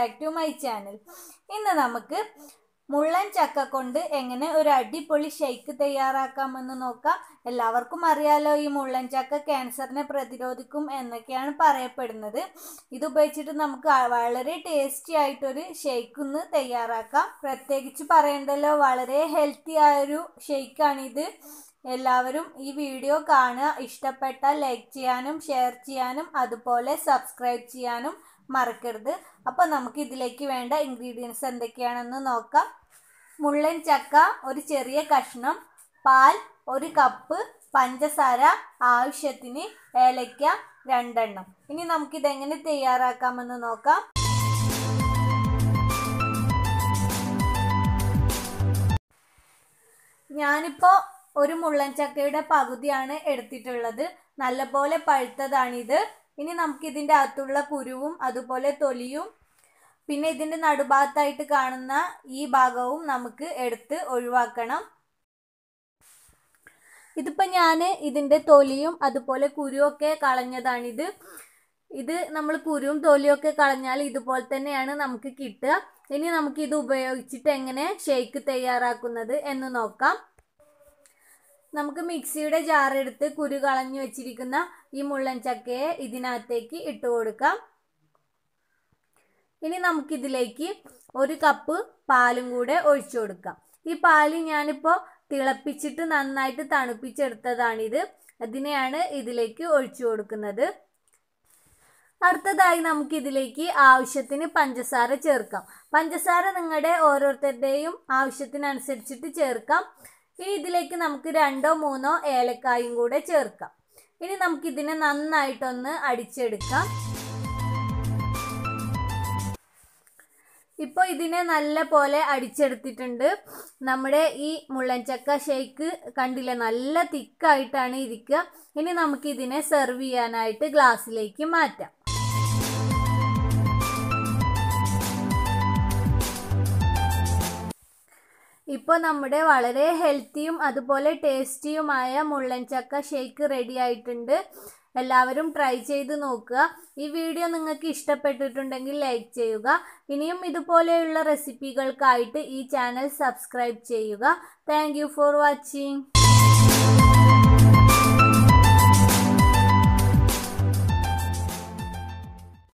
back to my channel ഇന്ന് നമുക്ക് മുള്ളൻ ചക്ക കൊണ്ട് എങ്ങനെ ഒരു അടിപൊളി ഷെയ്ക്ക് തയ്യാറാക്കാമെന്ന് നോക്കാം എല്ലാവർക്കും അറിയാലോ ഈ മുള്ളൻ ചക്ക ക്യാൻസറിനെ പ്രതിരോധിക്കും എന്നൊക്കെയാണ് പറയപ്പെടുന്നത് ഇത് ഉപയോഗിച്ചിട്ട് നമുക്ക് ആ- വളരെ ടേസ്റ്റി ആയിട്ടൊരു ഷെയ്ക്ക് ഒന്ന് തയ്യാറാക്കാം പ്രത്യേകിച്ച് പറയണ്ടല്ലോ വളരെ ഹെൽത്തി ആയൊരു ഷെയ്ക്കാണിത് എല്ലാവരും ഈ വീഡിയോ കാണുക ഇഷ്ടപ്പെട്ടാൽ ലൈക്ക് ചെയ്യാനും ഷെയർ ചെയ്യാനും അതുപോലെ സബ്സ്ക്രൈബ് ചെയ്യാനും മറക്കരുത് അപ്പോൾ നമുക്ക് ഇതിലേക്ക് വേണ്ട ഇൻഗ്രീഡിയൻസ് എന്തൊക്കെയാണെന്ന് നോക്കാം മുള്ളൻ ചക്ക ഒരു ചെറിയ കഷ്ണം പാൽ ഒരു കപ്പ് പഞ്ചസാര ആവശ്യത്തിന് ഏലയ്ക്ക രണ്ടെണ്ണം ഇനി നമുക്കിതെങ്ങനെ തയ്യാറാക്കാമെന്ന് നോക്കാം ഞാനിപ്പോൾ ഒരു മുള്ളൻ ചക്കയുടെ പകുതിയാണ് എടുത്തിട്ടുള്ളത് നല്ലപോലെ പഴുത്തതാണിത് ഇനി നമുക്ക് ഇതിൻ്റെ അകത്തുള്ള കുരുവും അതുപോലെ തൊലിയും പിന്നെ ഇതിൻ്റെ നടുഭാഗത്തായിട്ട് കാണുന്ന ഈ ഭാഗവും നമുക്ക് എടുത്ത് ഒഴിവാക്കണം ഇതിപ്പോൾ ഞാൻ ഇതിൻ്റെ തൊലിയും അതുപോലെ കുരുവൊക്കെ കളഞ്ഞതാണിത് ഇത് നമ്മൾ കുരുവും തൊലിയൊക്കെ കളഞ്ഞാൽ ഇതുപോലെ തന്നെയാണ് നമുക്ക് കിട്ടുക ഇനി നമുക്ക് ഇത് ഉപയോഗിച്ചിട്ട് എങ്ങനെ ഷേക്ക് തയ്യാറാക്കുന്നത് എന്ന് നോക്കാം നമുക്ക് മിക്സിയുടെ ജാറെടുത്ത് കുരു കളഞ്ഞു വെച്ചിരിക്കുന്ന ഈ മുള്ളൻ ചക്കയെ ഇതിനകത്തേക്ക് ഇട്ട് കൊടുക്കാം ഇനി നമുക്കിതിലേക്ക് ഒരു കപ്പ് പാലും കൂടെ ഒഴിച്ചു കൊടുക്കാം ഈ പാല് ഞാനിപ്പോൾ തിളപ്പിച്ചിട്ട് നന്നായിട്ട് തണുപ്പിച്ചെടുത്തതാണിത് അതിനെയാണ് ഇതിലേക്ക് ഒഴിച്ചു കൊടുക്കുന്നത് അടുത്തതായി നമുക്ക് ഇതിലേക്ക് ആവശ്യത്തിന് പഞ്ചസാര ചേർക്കാം പഞ്ചസാര നിങ്ങളുടെ ഓരോരുത്തരുടെയും ആവശ്യത്തിനനുസരിച്ചിട്ട് ചേർക്കാം ഇനി ഇതിലേക്ക് നമുക്ക് രണ്ടോ മൂന്നോ ഏലക്കായും കൂടെ ചേർക്കാം ഇനി നമുക്കിതിനെ നന്നായിട്ടൊന്ന് അടിച്ചെടുക്കാം ഇപ്പോൾ ഇതിനെ നല്ല പോലെ അടിച്ചെടുത്തിട്ടുണ്ട് നമ്മുടെ ഈ മുള്ളൻചക്ക ഷേക്ക് കണ്ടില്ലേ നല്ല തിക്കായിട്ടാണ് ഇരിക്കുക ഇനി നമുക്ക് ഇതിനെ സെർവ് ചെയ്യാനായിട്ട് ഗ്ലാസ്സിലേക്ക് മാറ്റാം ഇപ്പോൾ നമ്മുടെ വളരെ ഹെൽത്തിയും അതുപോലെ ടേസ്റ്റിയുമായ മുള്ളൻ ചക്ക ഷേക്ക് റെഡി ആയിട്ടുണ്ട് എല്ലാവരും ട്രൈ ചെയ്ത് നോക്കുക ഈ വീഡിയോ നിങ്ങൾക്ക് ഇഷ്ടപ്പെട്ടിട്ടുണ്ടെങ്കിൽ ലൈക്ക് ചെയ്യുക ഇനിയും ഇതുപോലെയുള്ള റെസിപ്പികൾക്കായിട്ട് ഈ ചാനൽ സബ്സ്ക്രൈബ് ചെയ്യുക താങ്ക് ഫോർ വാച്ചിങ്